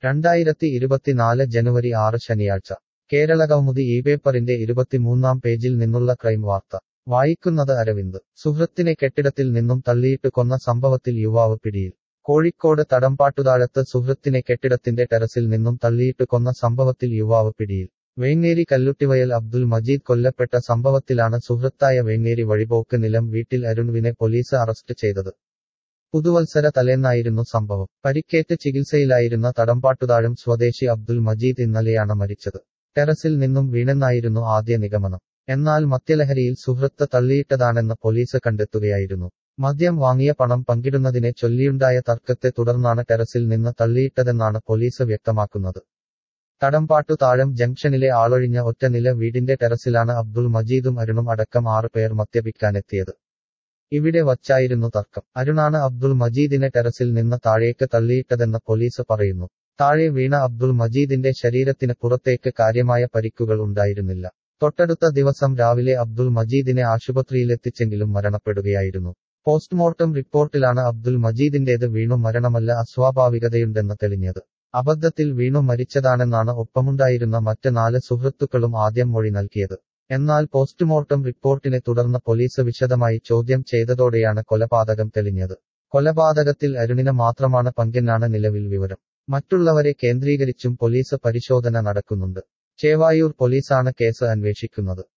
രണ്ടായിരത്തി ഇരുപത്തിനാല് ജനുവരി ആറ് ശനിയാഴ്ച കേരളകൗമുദി ഈ പേപ്പറിന്റെ ഇരുപത്തിമൂന്നാം പേജിൽ നിന്നുള്ള ക്രൈം വാർത്ത വായിക്കുന്നത് അരവിന്ദ് സുഹൃത്തിനെ കെട്ടിടത്തിൽ നിന്നും തള്ളിയിട്ട് കൊന്ന സംഭവത്തിൽ യുവാവ് പിടിയിൽ കോഴിക്കോട് തടംപാട്ടുതാഴത്ത് സുഹൃത്തിനെ കെട്ടിടത്തിന്റെ ടെറസിൽ നിന്നും തള്ളിയിട്ട് കൊന്ന സംഭവത്തിൽ യുവാവ് പിടിയിൽ വേങ്ങേരി കല്ലുട്ടിവയൽ അബ്ദുൽ മജീദ് കൊല്ലപ്പെട്ട സംഭവത്തിലാണ് സുഹൃത്തായ വേങ്ങേരി വഴിപോക്ക് നിലം വീട്ടിൽ അരുൺവിനെ പോലീസ് അറസ്റ്റ് ചെയ്തത് പുതുവത്സര തലേന്നായിരുന്നു സംഭവം പരിക്കേറ്റ് ചികിത്സയിലായിരുന്ന തടംപാട്ടുതാഴം സ്വദേശി അബ്ദുൽ മജീദ് ഇന്നലെയാണ് മരിച്ചത് ടെറസിൽ നിന്നും വീണെന്നായിരുന്നു ആദ്യ നിഗമനം എന്നാൽ മദ്യലഹരിയിൽ സുഹൃത്ത് തള്ളിയിട്ടതാണെന്ന് പോലീസ് കണ്ടെത്തുകയായിരുന്നു മദ്യം വാങ്ങിയ പണം പങ്കിടുന്നതിനെ ചൊല്ലിയുണ്ടായ തർക്കത്തെ തുടർന്നാണ് ടെറസിൽ നിന്ന് തള്ളിയിട്ടതെന്നാണ് പോലീസ് വ്യക്തമാക്കുന്നത് തടംപാട്ടു താഴം ജംഗ്ഷനിലെ ആളൊഴിഞ്ഞ ഒറ്റനില വീടിന്റെ ടെറസിലാണ് അബ്ദുൾ മജീദും അരുണും അടക്കം ആറ് പേർ മദ്യപിക്കാനെത്തിയത് ഇവിടെ വച്ചായിരുന്നു തർക്കം അരുണാണ് അബ്ദുൾ മജീദിനെ ടെറസിൽ നിന്ന് താഴേക്ക് തള്ളിയിട്ടതെന്ന് പോലീസ് പറയുന്നു താഴെ വീണ അബ്ദുൾ മജീദിന്റെ ശരീരത്തിന് പുറത്തേക്ക് കാര്യമായ പരിക്കുകൾ ഉണ്ടായിരുന്നില്ല തൊട്ടടുത്ത ദിവസം രാവിലെ അബ്ദുൾ മജീദിനെ ആശുപത്രിയിലെത്തിച്ചെങ്കിലും മരണപ്പെടുകയായിരുന്നു പോസ്റ്റ്മോർട്ടം റിപ്പോർട്ടിലാണ് അബ്ദുൾ മജീദിന്റേത് വീണു മരണമല്ല അസ്വാഭാവികതയുണ്ടെന്ന് തെളിഞ്ഞത് അബദ്ധത്തിൽ വീണു മരിച്ചതാണെന്നാണ് ഒപ്പമുണ്ടായിരുന്ന മറ്റ് നാല് സുഹൃത്തുക്കളും ആദ്യം മൊഴി നൽകിയത് എന്നാൽ പോസ്റ്റ്മോർട്ടം റിപ്പോർട്ടിനെ തുടർന്ന് പോലീസ് വിശദമായി ചോദ്യം ചെയ്തതോടെയാണ് കൊലപാതകം തെളിഞ്ഞത് കൊലപാതകത്തിൽ അരുണിന് മാത്രമാണ് പങ്കെന്നാണ് നിലവിൽ വിവരം മറ്റുള്ളവരെ കേന്ദ്രീകരിച്ചും പോലീസ് പരിശോധന നടക്കുന്നുണ്ട് ചേവായൂർ പോലീസാണ് കേസ് അന്വേഷിക്കുന്നത്